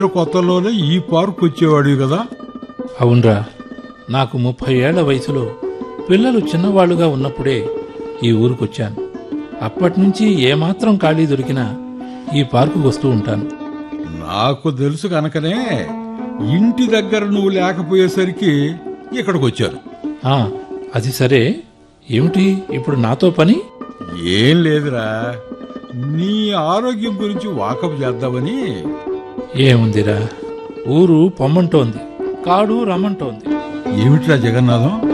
కొత్తలోనే ఈ పార్క్ వచ్చేవాడు కదా అవునరా నాకు ముప్పై ఏళ్ల వయసులో పిల్లలు చిన్నవాళ్లుగా ఉన్నప్పుడే ఈ ఊరికొచ్చాను అప్పటినుంచి ఏమాత్రం ఖాళీ దొరికినా ఈ పార్కుకు వస్తూ ఉంటాను నాకు తెలుసు కనుకనే ఇంటి దగ్గర నువ్వు లేకపోయేసరికి ఇక్కడికి వచ్చారు ఆ, అది సరే ఏమిటి ఇప్పుడు నాతో పని ఏం లేదురా నీ ఆరోగ్యం గురించి వాకప్ చేద్దామని ఏముందిరా ఊరు పొమ్మంటోంది కాడు రమ్మంటోంది ఏమిట్రా జగన్నాథం